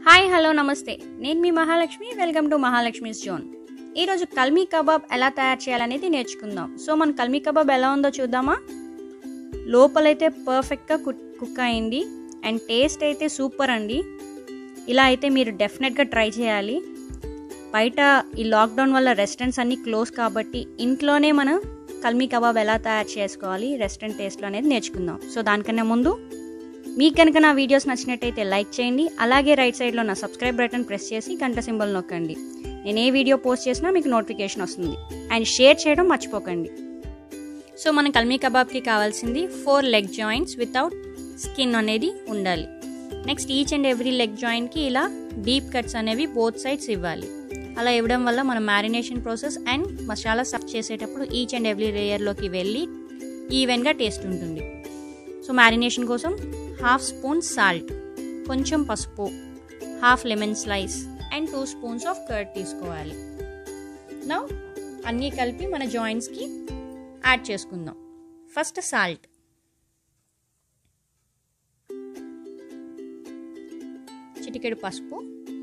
hi hello నమస్తే నేను మీ Mahalakshmi welcome to Mahalakshmi's zone ఈరోజు కల్మీ కబాబ్ ఎలా తయారు చేయాలనేది నేర్చుకుందాం సో మన కల్మీ కబాబ్ ఎలా ఉందో చూద్దామా లోపలైతే పర్ఫెక్ట్గా కుక్ కుక్ అయింది అండ్ టేస్ట్ అయితే సూపర్ అండి ఇలా అయితే మీరు డెఫినెట్గా ట్రై చేయాలి బయట ఈ లాక్డౌన్ వల్ల రెస్టారెంట్స్ అన్నీ క్లోజ్ కాబట్టి ఇంట్లోనే మనం కల్మీ కబాబ్ ఎలా తయారు చేసుకోవాలి రెస్టారెంట్ టేస్ట్లో అనేది నేర్చుకుందాం సో దానికన్నా ముందు మీకు కనుక నా వీడియోస్ నచ్చినట్టయితే లైక్ చేయండి అలాగే రైట్ సైడ్లో నా సబ్స్క్రైబ్ బటన్ ప్రెస్ చేసి గంట సింబల్ నొక్కండి నేను ఏ వీడియో పోస్ట్ చేసినా మీకు నోటిఫికేషన్ వస్తుంది అండ్ షేర్ చేయడం మర్చిపోకండి సో మన కల్మీ కబాబ్కి కావాల్సింది four leg joints without skin అనేది ఉండాలి next each and every leg జాయింట్కి ఇలా డీప్ కట్స్ అనేవి బోత్ సైడ్స్ ఇవ్వాలి అలా ఇవ్వడం వల్ల మన marination process and masala serve చేసేటప్పుడు ఈచ్ అండ్ ఎవ్రీ లేయర్లోకి వెళ్ళి ఈవెన్గా టేస్ట్ ఉంటుంది సో మ్యారినేషన్ కోసం హాఫ్ స్పూన్ సాల్ట్ కొంచెం పసుపు half lemon slice and two spoons of curd తీసుకోవాలి నా అన్నీ కలిపి మన జాయింట్స్కి యాడ్ చేసుకుందాం ఫస్ట్ సాల్ట్ చిటికెడు పసుపు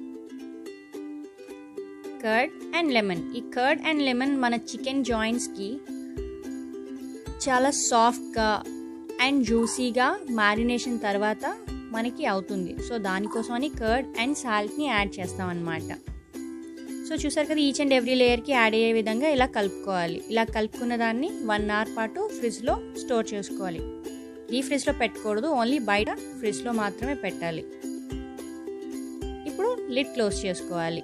కర్డ్ అండ్ లెమన్ ఈ కర్డ్ అండ్ లెమన్ మన చికెన్ జాయింట్స్కి చాలా సాఫ్ట్గా అండ్ జ్యూసీగా మ్యారినేషన్ తర్వాత మనకి అవుతుంది సో దానికోసమని కర్డ్ అండ్ సాల్ట్ని యాడ్ చేస్తాం అనమాట సో చూసారు కదా ఈచ్ అండ్ ఎవ్రీ లేయర్కి యాడ్ అయ్యే విధంగా ఇలా కలుపుకోవాలి ఇలా కలుపుకున్న దాన్ని వన్ అవర్ పాటు ఫ్రిడ్జ్లో స్టోర్ చేసుకోవాలి ఈ ఫ్రిడ్జ్లో పెట్టకూడదు ఓన్లీ బయట ఫ్రిడ్జ్లో మాత్రమే పెట్టాలి ఇప్పుడు లిడ్ క్లోజ్ చేసుకోవాలి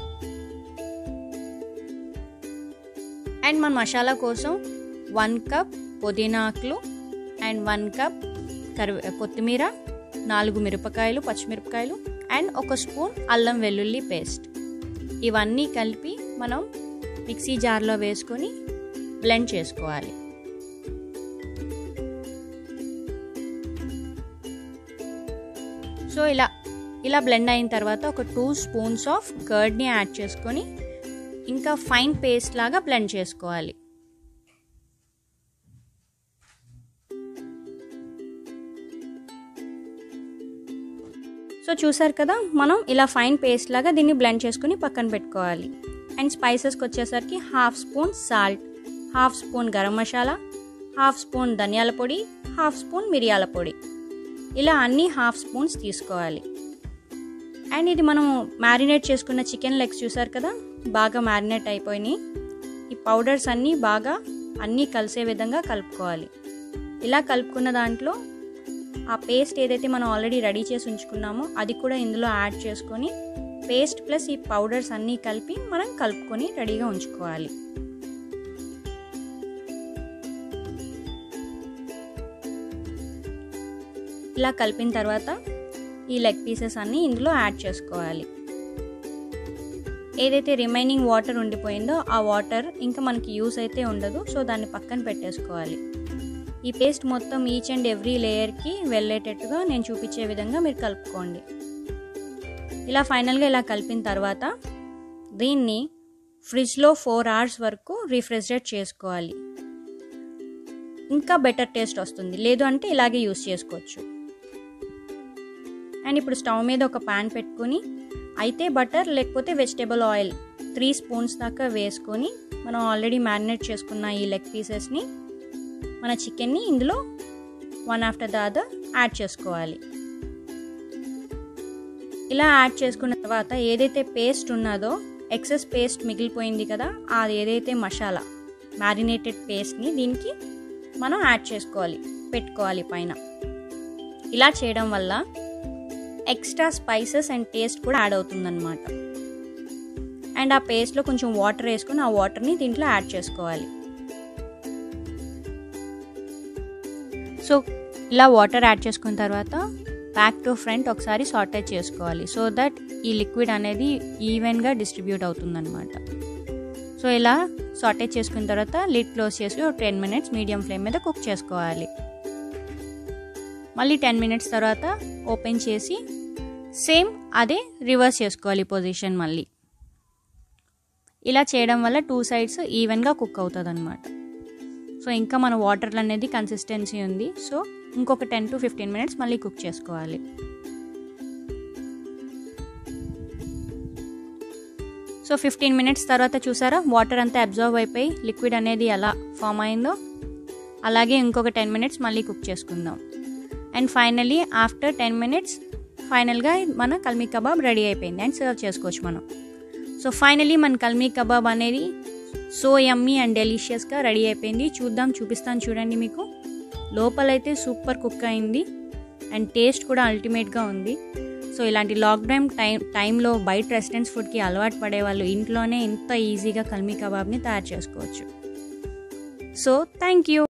అండ్ మన మసాలా కోసం వన్ కప్ పుదీనాకులు అండ్ వన్ కప్ కరివే కొత్తిమీర నాలుగు మిరపకాయలు పచ్చిమిరపకాయలు అండ్ ఒక స్పూన్ అల్లం వెల్లుల్లి పేస్ట్ ఇవన్నీ కలిపి మనం మిక్సీ జార్లో వేసుకొని బ్లెండ్ చేసుకోవాలి సో ఇలా ఇలా బ్లెండ్ అయిన తర్వాత ఒక టూ స్పూన్స్ ఆఫ్ కర్డ్ని యాడ్ చేసుకొని ఇంకా ఫైన్ పేస్ట్ లాగా బ్లెండ్ చేసుకోవాలి సో చూసారు కదా మనం ఇలా ఫైన్ పేస్ట్ లాగా దీన్ని బ్లెండ్ చేసుకుని పక్కన పెట్టుకోవాలి అండ్ స్పైసెస్కి వచ్చేసరికి half spoon salt half spoon garam masala half spoon ధనియాల పొడి హాఫ్ స్పూన్ మిరియాల పొడి ఇలా అన్ని హాఫ్ స్పూన్స్ తీసుకోవాలి అండ్ ఇది మనం మ్యారినేట్ చేసుకున్న చికెన్ లెగ్స్ చూసారు కదా బాగా మ్యారినేట్ అయిపోయినాయి ఈ పౌడర్స్ అన్నీ బాగా అన్నీ కలిసే విధంగా కలుపుకోవాలి ఇలా కలుపుకున్న దాంట్లో ఆ పేస్ట్ ఏదైతే మనం ఆల్రెడీ రెడీ చేసి ఉంచుకున్నామో అది కూడా ఇందులో యాడ్ చేసుకొని పేస్ట్ ప్లస్ ఈ పౌడర్స్ అన్నీ కలిపి మనం కలుపుకొని రెడీగా ఉంచుకోవాలి ఇలా కలిపిన తర్వాత ఈ లెగ్ పీసెస్ అన్నీ ఇందులో యాడ్ చేసుకోవాలి ఏదైతే రిమైనింగ్ వాటర్ ఉండిపోయిందో ఆ వాటర్ ఇంకా మనకి యూస్ అయితే ఉండదు సో దాన్ని పక్కన పెట్టేసుకోవాలి ఈ పేస్ట్ మొత్తం ఈచ్ అండ్ ఎవ్రీ లేయర్కి వెళ్ళేటట్టుగా నేను చూపించే విధంగా మీరు కలుపుకోండి ఇలా ఫైనల్గా ఇలా కలిపిన తర్వాత దీన్ని ఫ్రిడ్జ్లో ఫోర్ అవర్స్ వరకు రిఫ్రిజిరేట్ చేసుకోవాలి ఇంకా బెటర్ టేస్ట్ వస్తుంది లేదు అంటే ఇలాగే యూస్ చేసుకోవచ్చు అండ్ ఇప్పుడు స్టవ్ మీద ఒక ప్యాన్ పెట్టుకొని అయితే బటర్ లేకపోతే వెజిటేబుల్ ఆయిల్ త్రీ స్పూన్స్ దాకా వేసుకొని మనం ఆల్రెడీ మ్యారినేట్ చేసుకున్న ఈ లెగ్ పీసెస్ని మన చికెన్ని ఇందులో one after the other add చేసుకోవాలి ఇలా యాడ్ చేసుకున్న తర్వాత ఏదైతే పేస్ట్ ఉన్నదో ఎక్సెస్ పేస్ట్ మిగిలిపోయింది కదా అది ఏదైతే మసాలా మ్యారినేటెడ్ పేస్ట్ని దీనికి మనం యాడ్ చేసుకోవాలి పెట్టుకోవాలి పైన ఇలా చేయడం వల్ల ఎక్స్ట్రా స్పైసెస్ అండ్ టేస్ట్ కూడా యాడ్ అవుతుందన్నమాట అండ్ ఆ పేస్ట్లో కొంచెం వాటర్ వేసుకొని ఆ వాటర్ని దీంట్లో యాడ్ చేసుకోవాలి సో ఇలా వాటర్ యాడ్ చేసుకున్న తర్వాత బ్యాక్ టు ఫ్రంట్ ఒకసారి సార్టేజ్ చేసుకోవాలి సో దట్ ఈ లిక్విడ్ అనేది ఈవెన్గా డిస్ట్రిబ్యూట్ అవుతుందన్నమాట సో ఇలా సార్టేజ్ చేసుకున్న తర్వాత లిడ్ క్లోజ్ చేసి ఒక టెన్ మినిట్స్ మీడియం ఫ్లేమ్ మీద కుక్ చేసుకోవాలి మళ్ళీ టెన్ మినిట్స్ తర్వాత ఓపెన్ చేసి సేమ్ అదే రివర్స్ చేసుకోవాలి పొజిషన్ మళ్ళీ ఇలా చేయడం వల్ల టూ సైడ్స్ ఈవెన్గా కుక్ అవుతుంది అనమాట సో ఇంకా మన వాటర్ అనేది కన్సిస్టెన్సీ ఉంది సో ఇంకొక టెన్ టు ఫిఫ్టీన్ మినిట్స్ మళ్ళీ కుక్ చేసుకోవాలి సో ఫిఫ్టీన్ మినిట్స్ తర్వాత చూసారా వాటర్ అంతా అబ్జర్వ్ అయిపోయి లిక్విడ్ అనేది ఎలా ఫామ్ అయిందో అలాగే ఇంకొక టెన్ మినిట్స్ మళ్ళీ కుక్ చేసుకుందాం and finally after ten minutes ఫైనల్గా మన కల్మీ కబాబ్ రెడీ అయిపోయింది అండ్ సర్వ్ చేసుకోవచ్చు మనం సో ఫైనలీ మన కల్మీ కబాబ్ అనేది సో యమ్మీ అండ్ డెలిషియస్గా రెడీ అయిపోయింది చూద్దాం చూపిస్తాను చూడండి మీకు లోపలైతే సూపర్ కుక్ అయింది అండ్ టేస్ట్ కూడా అల్టిమేట్గా ఉంది సో ఇలాంటి లాక్డౌన్ టైం టైంలో బయట రెసిడెంట్స్ ఫుడ్కి అలవాటు పడే వాళ్ళు ఇంట్లోనే ఇంత ఈజీగా కల్మీ కబాబ్ని తయారు చేసుకోవచ్చు సో థ్యాంక్ యూ